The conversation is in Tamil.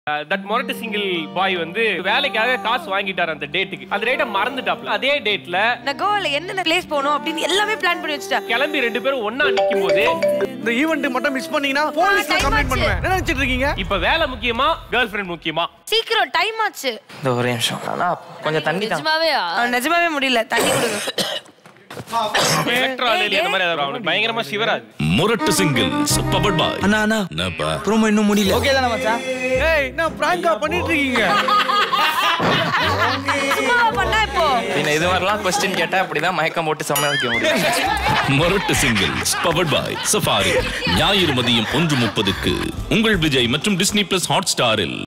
தட் மொரட்டு சிங்கிள் பாய் வந்து வேலைக்காக காசு வாங்கிட்டார் அந்த டேட்டுக்கு அந்த டேட்டை மறந்துட்டாப்ல அதே டேட்ல நான் கோவால என்னென்ன பிளேஸ் போகணும் அப்படின்னு எல்லாமே பிளான் பண்ணி வச்சுட்டேன் கிளம்பி ரெண்டு பேரும் ஒண்ணா நிக்கும் போது இந்த ஈவெண்ட் மட்டும் மிஸ் பண்ணீங்கன்னா போலீஸ்ல time கம்ப்ளைண்ட் ஆச்சு. பண்ணுவேன் என்ன நினைச்சிட்டு இருக்கீங்க இப்ப வேலை முக்கியமா கேர்ள் ஃபிரெண்ட் முக்கியமா சீக்கிரம் டைம் ஆச்சு இந்த ஒரு நிமிஷம் ஆனா கொஞ்சம் தண்ணி தான் நிஜமாவே ஆ, நிஜமாவே முடியல தண்ணி கொடுங்க எலக்ட்ரா அந்த மாதிரி ஏதாவது அவனுக்கு பயங்கரமா சிவராது முரட்டு சிங்கிள்ஸ் பவர்ட் பாய் அண்ணா அண்ணா என்னப்பா ப்ரோமோ இன்னும் முடியல ஓகே தானே மச்சான் ஏய் நான் பிராங்கா பண்ணிட்டு இருக்கீங்க சும்மாவா பண்ணா இப்போ பின்ன இது மாதிரிலாம் கொஸ்டின் கேட்டா அப்படிதான் மயக்கம் போட்டு சமாளிக்க முடியும் முரட்டு சிங்கிள்ஸ் பவர்ட் பாய் சஃபாரி ஞாயிறு மதியம் ஒன்று முப்பதுக்கு உங்கள் விஜய் மற்றும் டிஸ்னி பிளஸ் ஹாட் ஸ்டாரில்